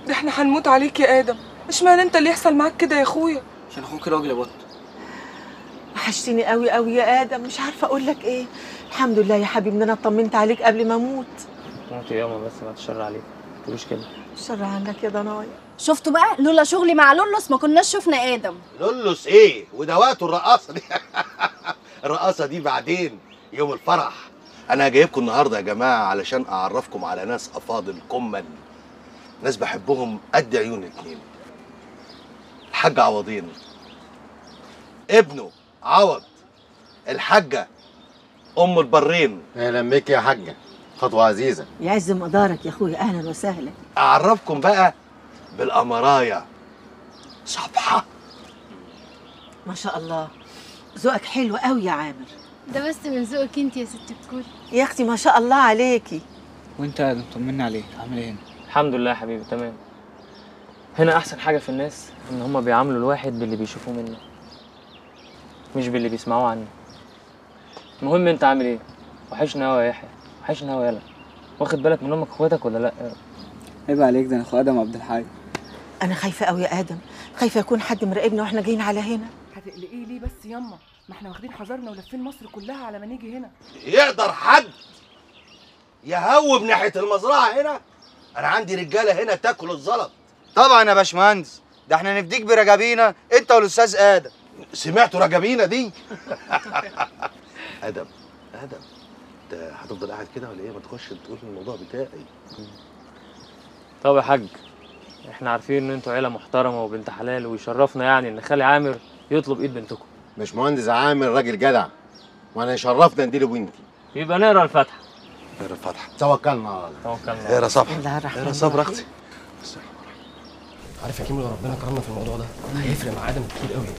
ده احنا هنموت عليك يا ادم اشمعنى انت اللي يحصل معاك كده يا اخويا عشان اخوك راجل يا بط وحشتني قوي قوي يا ادم مش عارفه اقول لك ايه الحمد لله يا حبيبي ان انا اطمنت عليك قبل ما اموت موت ياما بس ما تشر عليك ما تقولوش كده الشر عنك يا ضنايا شفتوا بقى لولا شغلي مع لولوس ما كناش شفنا ادم لولوس ايه ودواته الرقاصه دي الرقاصه دي بعدين يوم الفرح انا جايبكم النهارده يا جماعه علشان اعرفكم على ناس افاضل كمل ناس بحبهم قد عيون الاتنين الحاج عوضين ابنه عوض الحاجه ام البرين اهلا بك يا حاجه خطوه عزيزه يعز مقدارك يا اخويا اهلا وسهلا اعرفكم بقى بالامرايا صبحه ما شاء الله ذوقك حلو قوي يا عامر ده بس من ذوقك انت يا ست الكل يا اختي ما شاء الله عليكي وانت يا ادم طمنا عليك عامل ايه هنا الحمد لله يا حبيبي تمام هنا احسن حاجه في الناس ان هما بيعاملوا الواحد باللي بيشوفوه منه مش باللي بيسمعوه عنه المهم انت عامل ايه وحشنا قوي يا يحيى وحشنا قوي يالا واخد بالك من امك واخواتك ولا لا عيب عليك ده انا اخو ادم عبد الحي انا خايفه قوي يا ادم خايفه يكون حد مراقبنا واحنا جايين على هنا هتقلقيه ليه بس ياما ما احنا واخدين حذرنا ولفين مصر كلها على ما نيجي هنا يقدر حد يهوب ناحيه المزرعه هنا انا عندي رجاله هنا تاكل الزلط طبعا يا باشمهندس ده احنا نفديك برجابينا انت والاستاذ ادم سمعتوا رجبينا دي ادم ادم انت هتفضل قاعد كده ولا ايه ما تخش تقول الموضوع بتاعي طب يا حاج احنا عارفين ان انتوا عيله محترمه وبنت حلال ويشرفنا يعني ان خالي عامر يطلب ايد بنتكم مش مهندس عامر راجل جدع وانا يشرفنا نديله بنتي يبقى نقرا الفاتحه غير الفتحه توكلنا على الله توكلنا اقرا صبحه الله الرحمن اقرا صبر اختي عارف يا كيمو لو ربنا كرمنا في الموضوع ده هيفرق مع ادم كتير قوي